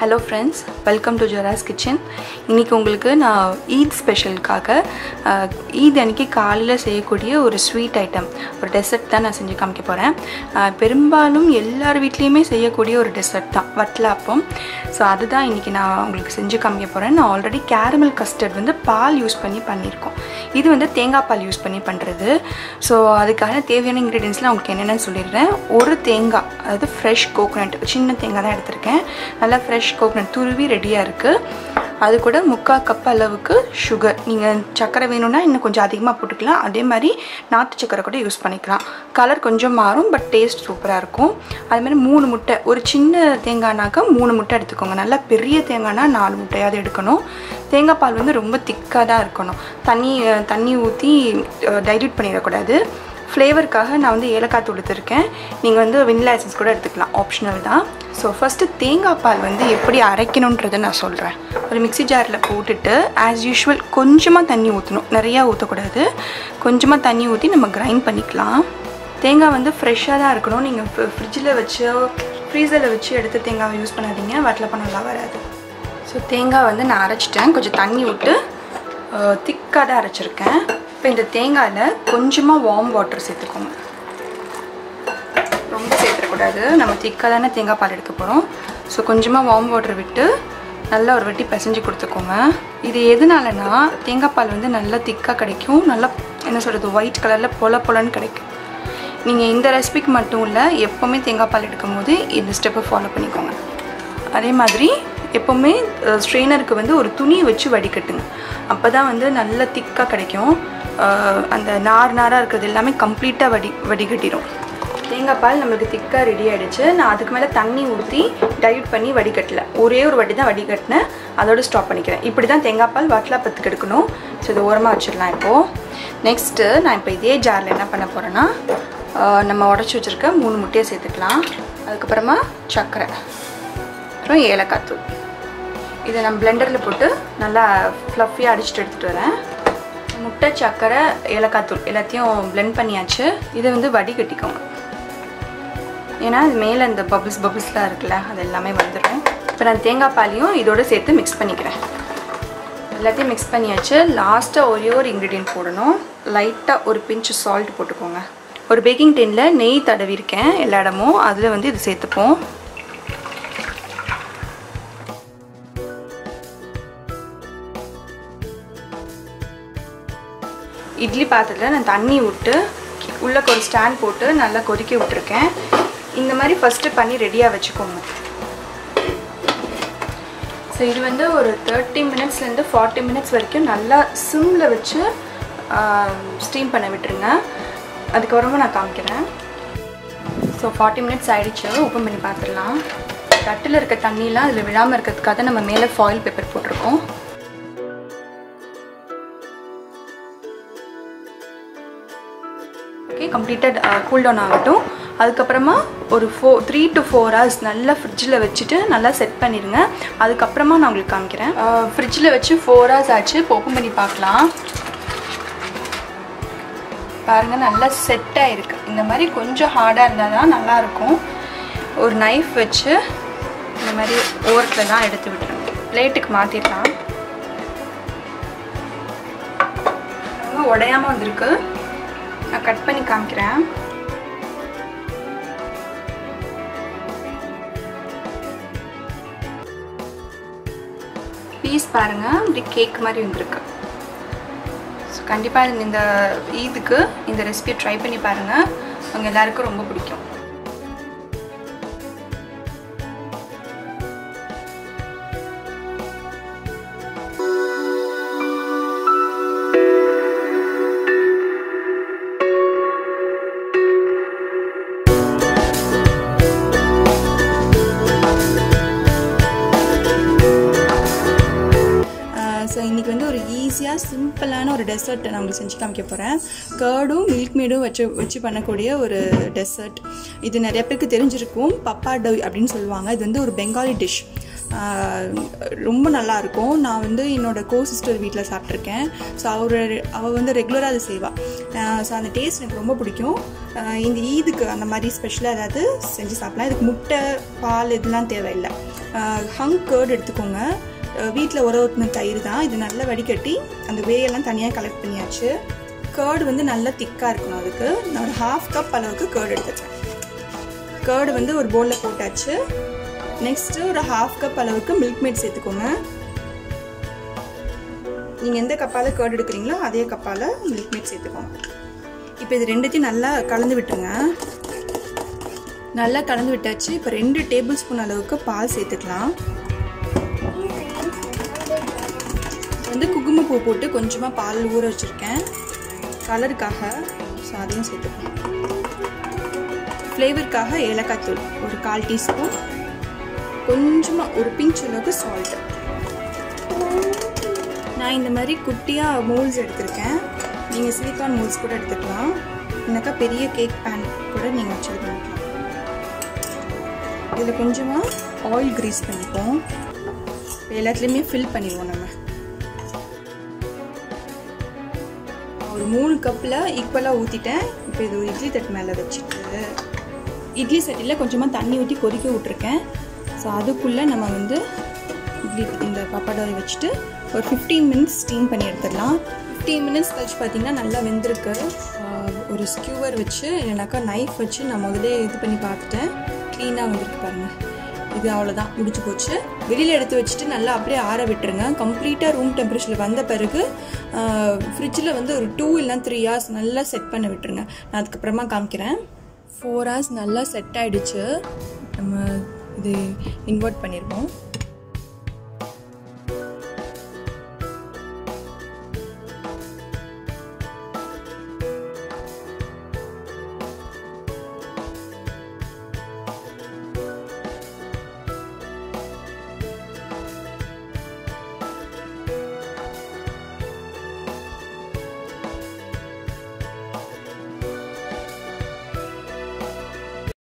hello friends welcome to ஜெராஸ் kitchen இன்றைக்கி உங்களுக்கு நான் ஈத் ஸ்பெஷலுக்காக அஹ், ஈத் அன்னைக்கு காலையில் செய்யக்கூடிய ஒரு ஸ்வீட் ஐட்டம் ஒரு டெசர்ட் தான் நான் செஞ்சு காமிக்க போகிறேன் பெரும்பாலும் எல்லார் வீட்லேயுமே செய்யக்கூடிய ஒரு டெசர்ட் தான் வட்டலாப்பம் ஸோ அதுதான் இன்றைக்கி நான் உங்களுக்கு செஞ்சு காமிக்க போகிறேன் நான் ஆல்ரெடி கேரமல் கஸ்டர்ட் வந்து பால் யூஸ் பண்ணி பண்ணியிருக்கோம் இது வந்து தேங்காய் பால் யூஸ் பண்ணி பண்ணுறது ஸோ அதுக்கான தேவையான இன்க்ரீடியன்ஸ்லாம் உங்களுக்கு என்னென்னு சொல்லிடுறேன் ஒரு தேங்காய் அதாவது ஃப்ரெஷ் கோகோனட் சின்ன தேங்காய் தான் எடுத்திருக்கேன் நல்லா ஃப்ரெஷ் கோகோனட் துருவி ரெடியாக இருக்குது அது கூட முக்கால் கப் அளவுக்கு சுகர் நீங்கள் சர்க்கரை வேணும்னா இன்னும் கொஞ்சம் அதிகமாக போட்டுக்கலாம் அதே மாதிரி நாட்டு சர்க்கரை கூட யூஸ் பண்ணிக்கலாம் கலர் கொஞ்சம் மாறும் பட் டேஸ்ட் சூப்பராக இருக்கும் அது மாதிரி மூணு முட்டை ஒரு சின்ன தேங்காய்னாக்கா மூணு முட்டை எடுத்துக்கோங்க நல்லா பெரிய தேங்காய்னா நாலு முட்டையாவது எடுக்கணும் தேங்காய் பால் வந்து ரொம்ப திக்காக தான் இருக்கணும் தண்ணி அஹ், தண்ணி ஊற்றி டைல்யூட் பண்ணிடக்கூடாது ஃப்ளேவருக்காக நான் வந்து ஏலக்காய் தூள் எடுத்திருக்கேன் நீங்கள் வந்து வெனிலா எசன்ஸ் கூட எடுத்துக்கலாம் ஆப்ஷனல் தான் ஸோ ஃபஸ்ட்டு தேங்காய் பால் வந்து எப்படி அரைக்கணுன்றதை நான் சொல்கிறேன் ஒரு மிக்ஸி ஜாரில் போட்டுட்டு ஆஸ் யூஷுவல் கொஞ்சமாக தண்ணி ஊற்றணும் நிறையா ஊற்றக்கூடாது கொஞ்சமாக தண்ணி ஊற்றி நம்ம கிரைண்ட் பண்ணிக்கலாம் தேங்காய் வந்து ஃப்ரெஷ்ஷாக தான் இருக்கணும் நீங்கள் ஃப்ரிட்ஜில் வச்சு ஃப்ரீசரில் வச்சு எடுத்து தேங்காவை யூஸ் பண்ணாதீங்க வட்டலப்பம் நல்லா வராது ஸோ தேங்காய் வந்து நான் அரைச்சிட்டேன் கொஞ்சம் தண்ணி விட்டு திக்காக தான் அரைச்சிருக்கேன் இப்போ இந்த தேங்காயில் கொஞ்சமாக வார்ம் வாட்டர் சேர்த்துக்கோங்க ரொம்ப சேர்த்துடக்கூடாது நம்ம திக்காக தானே தேங்காய் பால் எடுக்க போகிறோம் ஸோ கொஞ்சமாக வார்ம் வாட்டர் விட்டு நல்லா ஒரு வெட்டி பிசைஞ்சு கொடுத்துக்கோங்க இது எதனாலனா தேங்காய் பால் வந்து நல்லா திக்காக கிடைக்கும் நல்லா என்ன சொல்கிறது ஒயிட் கலரில் பொல பொலன்னு கிடைக்கும் நீங்கள் இந்த ரெசிபிக்கு மட்டும் இல்லை எப்போவுமே தேங்காய் பால் எடுக்கும் போது இந்த ஸ்டெப்பை ஃபாலோ பண்ணிக்கோங்க அதே மாதிரி எப்போவுமே ஸ்ட்ரெயினருக்கு வந்து ஒரு துணி வச்சு வடிகட்டுங்க அப்போ தான் வந்து நல்ல திக்காக கிடைக்கும் அஹ், அந்த நார் நாராக இருக்கிறது எல்லாமே கம்ப்ளீட்டாக வடி வடிகட்டிடும் தேங்காய் பால் நம்மளுக்கு திக்காக ரெடி ஆகிடுச்சு நான் அதுக்கு மேலே தண்ணி ஊற்றி டைல்யூட் பண்ணி வடிகட்டல ஒரே ஒரு வடி தான் வடிகட்டினேன் அதோடு ஸ்டாப் பண்ணிக்கிறேன் இப்படி தான் தேங்காய் பால் வட்டலாப்பத்துக்கு எடுக்கணும் ஸோ இதை ஓரமாக வச்சிடலாம் இப்போது நெக்ஸ்ட்டு நான் இப்போ இதே ஜாரில் என்ன பண்ண போகிறேன்னா அஹ், நம்ம உடச்சி வச்சுருக்க மூணு முட்டையை சேர்த்துக்கலாம் அதுக்கப்புறமா சர்க்கரை அப்புறம் ஏலக்காய் தூள் இதை நான் பிளெண்டரில் போட்டு நல்லா ஃப்ளஃபியாக அடிச்சுட்டு எடுத்துகிட்டு வரேன் முட்டை சர்க்கரை ஏலக்காய் தூள் எல்லாத்தையும் blend பண்ணியாச்சு இதை வந்து வடிகட்டிக்கோங்க ஏன்னா அது மேலே இந்த பபிள்ஸ் பபிள்ஸ்லாம் இருக்குல்ல அது எல்லாமே வந்துடும் இப்போ நான் தேங்காய் பாலையும் இதோட சேர்த்து மிக்ஸ் பண்ணிக்கிறேன் எல்லாத்தையும் மிக்ஸ் பண்ணியாச்சு லாஸ்ட்டாக ஒரே ஒரு இன்க்ரீடியன்ட் போடணும் லைட்டாக ஒரு பிஞ்ச் சால்ட் போட்டுக்கோங்க ஒரு பேக்கிங் டின்னில் நெய் தடவிருக்கேன் எல்லா இடமும் அதில் வந்து இது சேர்த்துப்போம் இட்லி பாத்திரத்தில் நான் தண்ணி விட்டு உள்ளே ஒரு ஸ்டாண்ட் போட்டு நல்லா கொதிக்க விட்டுருக்கேன் இந்த மாதிரி ஃபஸ்ட்டு பண்ணி ரெடியாக வச்சுக்கோங்க ஸோ இது வந்து ஒரு தேர்ட்டி மினிட்ஸ்லேருந்து ஃபார்ட்டி மினிட்ஸ் வரைக்கும் நல்லா சிம்மில் வச்சு ஸ்டீம் பண்ண விட்டுருங்க அதுக்கப்புறமா நான் காமிக்கிறேன் ஸோ ஃபார்ட்டி மினிட்ஸ் ஆயிடுச்சு ஓப்பன் பண்ணி பார்த்துடலாம் தட்டில் இருக்க தண்ணியெலாம் அதில் விழாமல் இருக்கிறதுக்காக நம்ம மேலே ஃபாயில் பேப்பர் போட்டிருக்கோம் ஓகே கம்ப்ளீட்டாக கூல் டவுன் ஆகட்டும் அதுக்கப்புறமா ஒரு ஃபோ த்ரீ டு ஃபோர் ஹவர்ஸ் நல்லா ஃப்ரிட்ஜில் வச்சுட்டு நல்லா செட் பண்ணிடுங்க அதுக்கப்புறமா நான் உங்களுக்கு காமிக்கிறேன் ஃப்ரிட்ஜில் வச்சு ஃபோர் ஹவர்ஸ் ஆச்சு இப்போ ஓப்பன் பண்ணி பார்க்கலாம் பாருங்கள் நல்லா செட் ஆகிருக்கு இந்த மாதிரி கொஞ்சம் ஹார்டாக இருந்தால் தான் நல்லாயிருக்கும் ஒரு நைஃப் வச்சு இந்த மாதிரி ஓரத்தில் தான் எடுத்து விட்டுருங்க பிளேட்டுக்கு மாற்றிடலாம் ரொம்ப உடையாமல் வந்திருக்கு நான் கட் பண்ணி காமிக்கிறேன் பீஸ் பாருங்க இப்படி கேக் மாதிரி வந்திருக்கு ஸோ கண்டிப்பாக இந்த ஈதுக்கு இந்த ரெசிபியை ட்ரை பண்ணி பாருங்கள் உங்கள் எல்லாருக்கும் ரொம்ப பிடிக்கும் ஸோ இன்றைக்கி வந்து ஒரு ஈஸியாக சிம்பிளான ஒரு டெசர்ட் நான் உங்களுக்கு செஞ்சு காமிக்க போகிறேன் கேர்டும் மில்க் மேடும் வச்சு வச்சு பண்ணக்கூடிய ஒரு டெசர்ட் இது நிறைய பேருக்கு தெரிஞ்சிருக்கும் பப்பா டவ் அப்படின்னு சொல்லுவாங்க இது வந்து ஒரு பெங்காலி டிஷ் ரொம்ப நல்லா இருக்கும் நான் வந்து என்னோட கோ சிஸ்டர் வீட்டில் சாப்பிட்ருக்கேன் ஸோ அவர் அவள் வந்து ரெகுலராக அது செய்வாள் ஸோ அந்த டேஸ்ட் எனக்கு ரொம்ப பிடிக்கும் ஆஹ் இந்த ஈதுக்கு அந்த மாதிரி ஸ்பெஷலாக ஏதாவது செஞ்சு சாப்பிடலாம் இதுக்கு முட்டை பால் இதெல்லாம் தேவையில்லை ஹங் கேர்டு எடுத்துக்கோங்க வீட்டில் உர ஊற்றின தயிர் தான் இது நல்லா வடிகட்டி அந்த வேயெல்லாம் தனியாக கலெக்ட் பண்ணியாச்சு கேர்டு வந்து நல்லா திக்காக இருக்கணும் அதுக்கு நான் ஒரு ஹாஃப் கப் அளவுக்கு கேர்டு எடுத்துக்கிறேன் கேர்டு வந்து ஒரு பவுலில் போட்டாச்சு நெக்ஸ்ட்டு ஒரு ஹாஃப் கப் அளவுக்கு மில்க் மேட் சேர்த்துக்கோங்க நீங்கள் எந்த கப்பால் கேர்டு எடுக்கிறீங்களோ அதே கப்பால் மில்க் மேட் சேர்த்துக்கோங்க இப்போ இது ரெண்டுத்தையும் நல்லா கலந்து விட்டுருங்க நல்லா கலந்து விட்டாச்சு இப்போ ரெண்டு டேபிள் ஸ்பூன் அளவுக்கு பால் சேர்த்துக்கலாம் வந்து குங்குமப்பூ போட்டு கொஞ்சமாக பால் ஊற வச்சுருக்கேன் கலருக்காக ஸோ அதையும் சேர்த்துக்கலாம் ஃப்ளேவருக்காக ஏலக்காய் தூள் ஒரு கால் டீஸ்பூன் கொஞ்சமாக ஒரு பிஞ்ச் அளவுக்கு சால்ட்டு நான் இந்த மாதிரி குட்டியாக மோல்ஸ் எடுத்திருக்கேன் நீங்கள் சிலிக்கான் மோல்ஸ் கூட எடுத்துக்கலாம் இல்லைனாக்கா பெரிய கேக் பேன் கூட நீங்கள் வச்சுருக்கலாம் இதில் கொஞ்சமாக ஆயில் க்ரீஸ் பண்ணிப்போம் எல்லாத்துலேயுமே ஃபில் பண்ணிடுவோம் நம்ம ஒரு மூணு கப்பில் ஈக்குவலாக ஊற்றிட்டேன் இப்போ இது ஒரு இட்லி தட்டு மேலே வச்சுட்டு இட்லி சட்டியில் கொஞ்சமாக தண்ணி ஊற்றி கொதிக்க விட்ருக்கேன் ஸோ அதுக்குள்ளே நம்ம வந்து இட்லி இந்த பப்பாடாவை வச்சுட்டு ஒரு ஃபிஃப்டீன் மினிட்ஸ் ஸ்டீம் பண்ணி எடுத்துடலாம் ஃபிஃப்டீன் மினிட்ஸ் கழிச்சு பார்த்தீங்கன்னா நல்லா வெந்திருக்கு ஒரு ஸ்கியூவர் வச்சு இல்லைனாக்கா நைஃப் வச்சு நான் முதலே இது பண்ணி பார்த்துட்டேன் க்ளீனாக வந்திருக்கு பாருங்கள் இது அவ்வளோதான் முடிச்சு போச்சு வெளியில் எடுத்து வச்சுட்டு நல்லா அப்படியே ஆற விட்டுருங்க கம்ப்ளீட்டாக ரூம் டெம்பரேச்சரில் வந்த பிறகு ஃப்ரிட்ஜில் வந்து ஒரு டூ இல்லைனா த்ரீ ஹவர்ஸ் நல்லா செட் பண்ண விட்டுருங்க நான் அதுக்கப்புறமா காமிக்கிறேன் ஃபோர் ஹவர்ஸ் நல்லா செட் ஆகிடுச்சு நம்ம இது இன்வெர்ட் பண்ணியிருக்கோம்